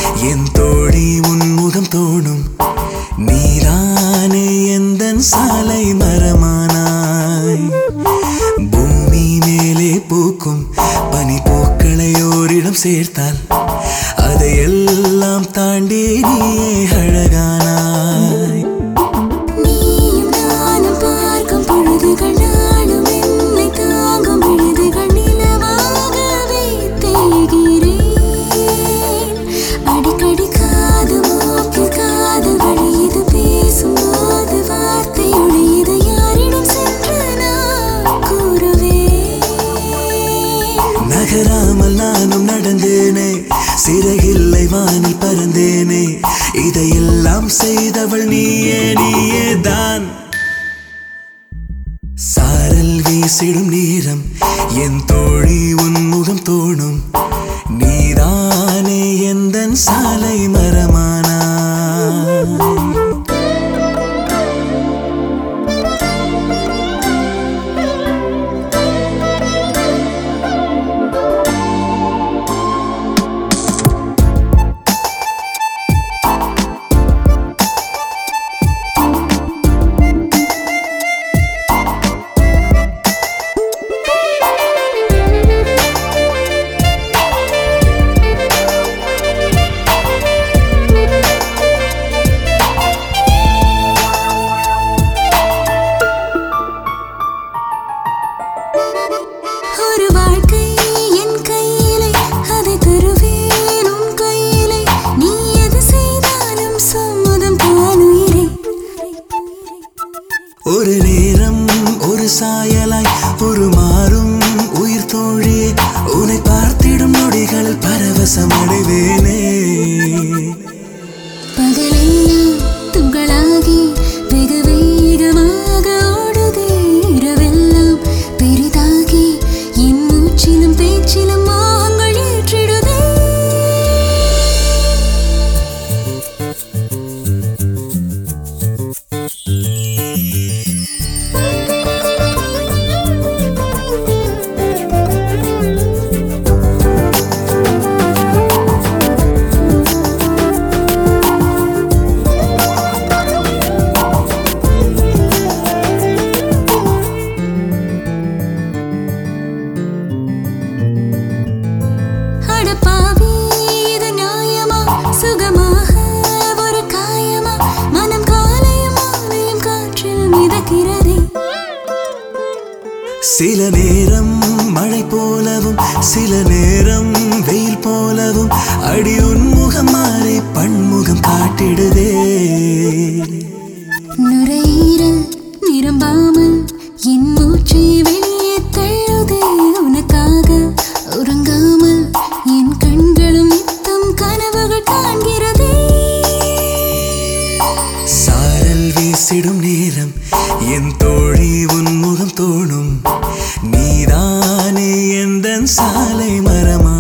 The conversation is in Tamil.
என் தோழி உன்முகம் தோணும் நீதானே எந்தன் சாலை மரமானாய் பூமி மேலே பூக்கும் பனி பூக்களை ஓரிடம் சேர்த்தால் அதையெல்லாம் தாண்டி நீயே அழகானாய் நீயும் நானும் பார்க்கும் பொழுதுகள் நாளும் என்னை தாங்கும் விழுதுகள் நிலவாகவே தேய்கிறேன் அடிக்கடி காது மூக்கில் காது வழியுது பேசும்போது வார்த்தை ஒழியுது யாரிடம் சென்று நான் கூறுவேன் நகராமல் நானும் நடந்தேனே சிறகில்லை வானில் பறந்தேனே இதையெல்லாம் செய்தவள் நீயே நீயே தான் சாரல் வீசிடும் நேரம் என் தோழி உன் முகம் தோணும் நீதானே எந்தன் சாலை மரமானா ஒரு வாழ்க்கை என் கையிலே அதை தருவேன் உன் கையிலே நீ எது செய்தாலும் சம்மதம் தான் உயிரே ஒரு நேரம் ஒரு சாயலாய் ஒரு மாறும் உயிர் தோழியே உன்னை பார்த்திடும் நொடிகள் பரவசம் அடைவேனே பகலெல்லாம் துங்களாகி வெகு வேகமாக ஓடுதே இரவெல்லாம் பெரிதாகி என் மூச்சிலும் பேச்சிலும் மோகங்கள் ஏற்றிடுதே அடப்பாவி இது நியாயமா சுகமாக ஒரு காயமா மனம் காலையும் மாலையும் காற்றில் மிதக்கிறதே சில நேரம் மழை போலவும் சில நேரம் வெயில் போலவும் அடி உன்முகம் மாறி பன்முகம் காட்டிடுதே நுரையீரல் நிரம்பாமல் என் மூச்சை வெளியே தள்ளுதே உனக்காக உறங்காமல் என் கண்களும் நித்தம் கனவுகள் காண்கிறதே சாரல் வீசிடும் நேரம் என் தோழி உன் முகம் தோணும் நீதானே எந்தன் சாலை மரமா